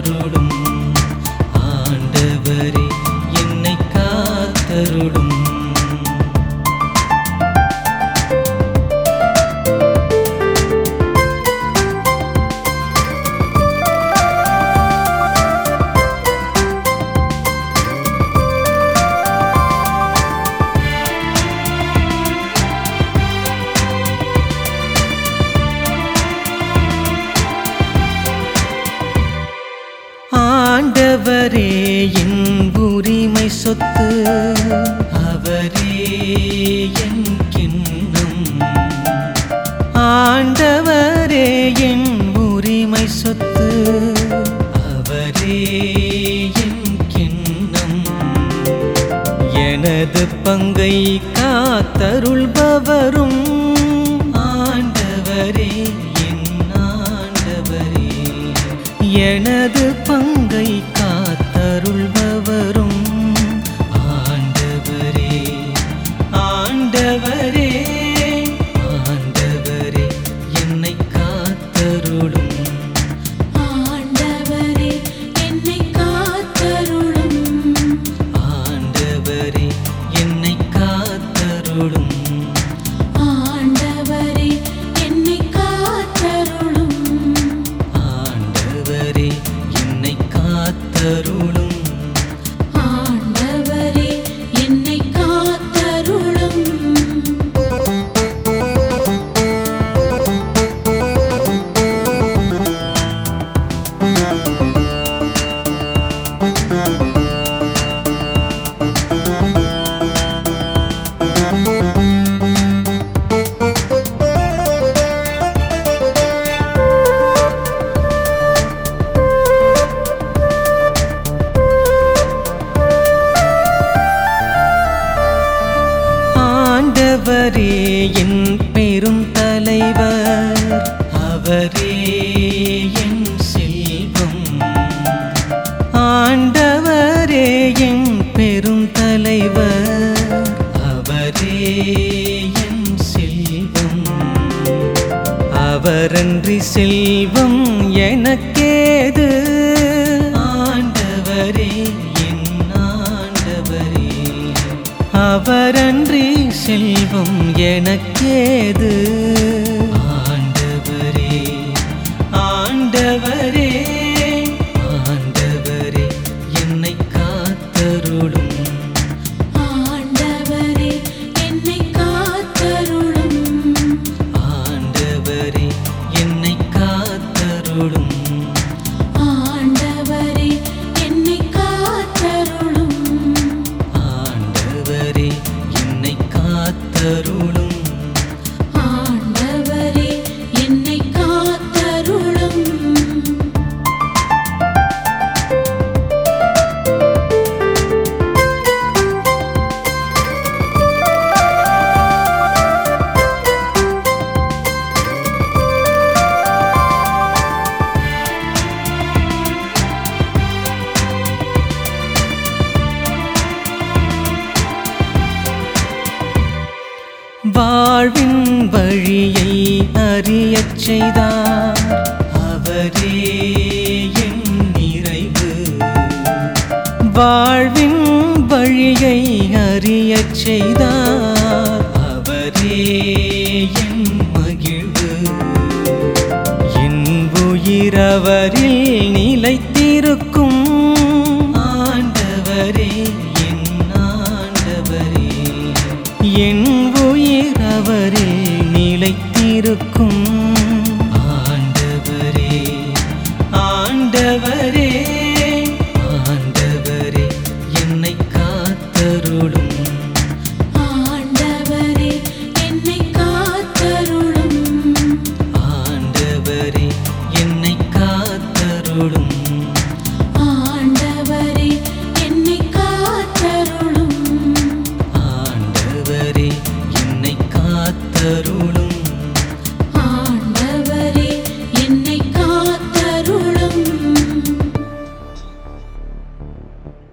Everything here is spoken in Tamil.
காத்தருளும் ஆண்டவரே என்னை காத்தருளும் ஆண்டவரே என் உரிமை சொத்து அவரே என் கிண்ணம் ஆண்டவரே என் உரிமை சொத்து அவரே என் கிண்ணம் எனது பங்கை காத்தருள்பவரும் ஆண்டவரே என் ஆண்டவரே எனது பங்கை காத்தருள்பவரும் ஆண்டவரே ஆண்டவரே ஆண்டவரே என்னை காத்தருளும் ஆண்டவரே என்னை காத்தருளும் ஆண்டவரே என்னை காத்தருளும் ஆண்டவரே என்னை காத்தருளும் ஆண்டவரே என்னை காத்தருளும் ஆண்டவரே என்னை காத்தருளும் ஆண்டவரே என் பெரும் தலைவர் அவரே என் செல்வம் ஆண்டவரே என் பெரும் தலைவர் அவரே என் செல்வம் அவரன்றி செல்வம் எனக்கேது ஆண்டவரே என் ஆண்டவரே அவரன்றி செல்வம் எனக்கேது ஆண்டவரே ஆண்டவரே ஆண்டவரே என்னை காத்தருளும் ஆண்டவரே என்னை காத்தருளும் ஆண்டவரே என்னை காத்தருளும் ஆண்டவரே என்னை காத்தருளும் ஆண்டவரே என்னை காத்தருளும் ஆண்டவரே என்னை காத்தருளும் வாழ்வின் வழியை அறியச் செய்தார் அவரே என் நிறைவு வாழ்வின் வழியை அறியச் செய்தார் அவரே என் மகிழ்வு என் உயிரவரில் நிலைத்திருக்கும் ஆண்டவரே என் ஆண்டவரே என் உயிரவரில் நிலைத்திருக்கும் ஆண்டவரே ஆண்டவரே ஆண்டவரே என்னை காத்தருளும் ஆண்டவரே என்னை காத்தருளும் ஆண்டவரே என்னை காத்தருளும் ஆண்டவரே என்னை காத்தருளும் ஆண்டவரே என்னை காத்தருளும் ஆண்டவரே என்னை காத்தருளும்